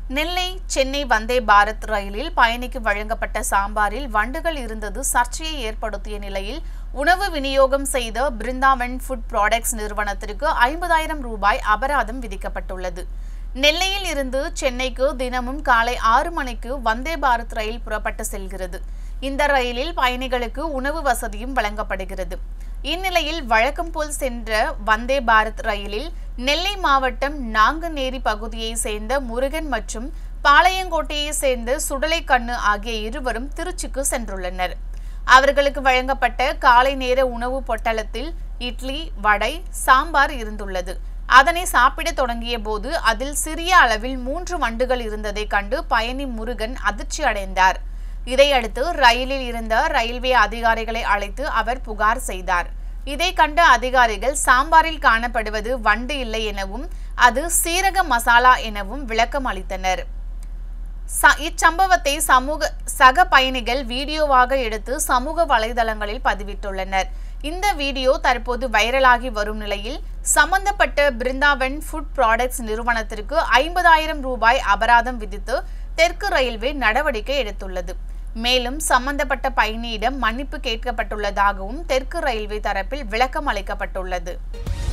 நெல்லை சென்னை வந்தே பாரத் ரயிலில் பயணிக்கு வழங்கப்பட்ட சாம்பாரில் வண்டுகள் இருந்தது சர்ச்சையை ஏற்படுத்திய நிலையில் உணவு விநியோகம் செய்த பிருந்தாவன் ஃபுட் ப்ராடக்ட்ஸ் நிறுவனத்திற்கு ஐம்பதாயிரம் ரூபாய் அபராதம் விதிக்கப்பட்டுள்ளது நெல்லையில் இருந்து சென்னைக்கு தினமும் காலை ஆறு மணிக்கு வந்தே பாரத் ரயில் புறப்பட்டு செல்கிறது இந்த ரயிலில் பயணிகளுக்கு உணவு வசதியும் வழங்கப்படுகிறது இந்நிலையில் வழக்கம் போல் சென்ற வந்தே பாரத் ரயிலில் நெல்லை மாவட்டம் நாங்குநேரி பகுதியை சேர்ந்த முருகன் மற்றும் பாளையங்கோட்டையை சேர்ந்த சுடலைக்கண்ணு ஆகிய இருவரும் திருச்சிக்கு சென்றுள்ளனர் அவர்களுக்கு வழங்கப்பட்ட காலை நேர உணவு பொட்டலத்தில் இட்லி வடை சாம்பார் இருந்துள்ளது அதனை சாப்பிட தொடங்கிய போது அதில் சிறிய அளவில் மூன்று வண்டுகள் இருந்ததை கண்டு பயணி முருகன் அதிர்ச்சி அடைந்தார் இதையடுத்து ரயிலில் இருந்த ரயில்வே அதிகாரிகளை அழைத்து அவர் புகார் செய்தார் இதை கண்ட அதிகாரிகள் சாம்பாரில் காணப்படுவது வண்டு இல்லை எனவும் அது சீரக மசாலா எனவும் விளக்கம் அளித்தனர் ச- இச்சம்பவத்தை சமூக சக பயணிகள் வீடியோவாக எடுத்து சமூக வலைதளங்களில் பதிவிட்டுள்ளனர் இந்த வீடியோ தற்போது வைரலாகி வரும் நிலையில் சம்பந்தப்பட்ட பிருந்தாவன் ஃபுட் ப்ராடக்ட்ஸ் நிறுவனத்திற்கு ஐம்பதாயிரம் ரூபாய் அபராதம் விதித்து தெற்கு ரயில்வே நடவடிக்கை எடுத்துள்ளது மேலும் சம்பந்தப்பட்ட பயணியிடம் மன்னிப்பு கேட்கப்பட்டுள்ளதாகவும் தெற்கு ரயில்வே தரப்பில் விளக்கம் அளிக்கப்பட்டுள்ளது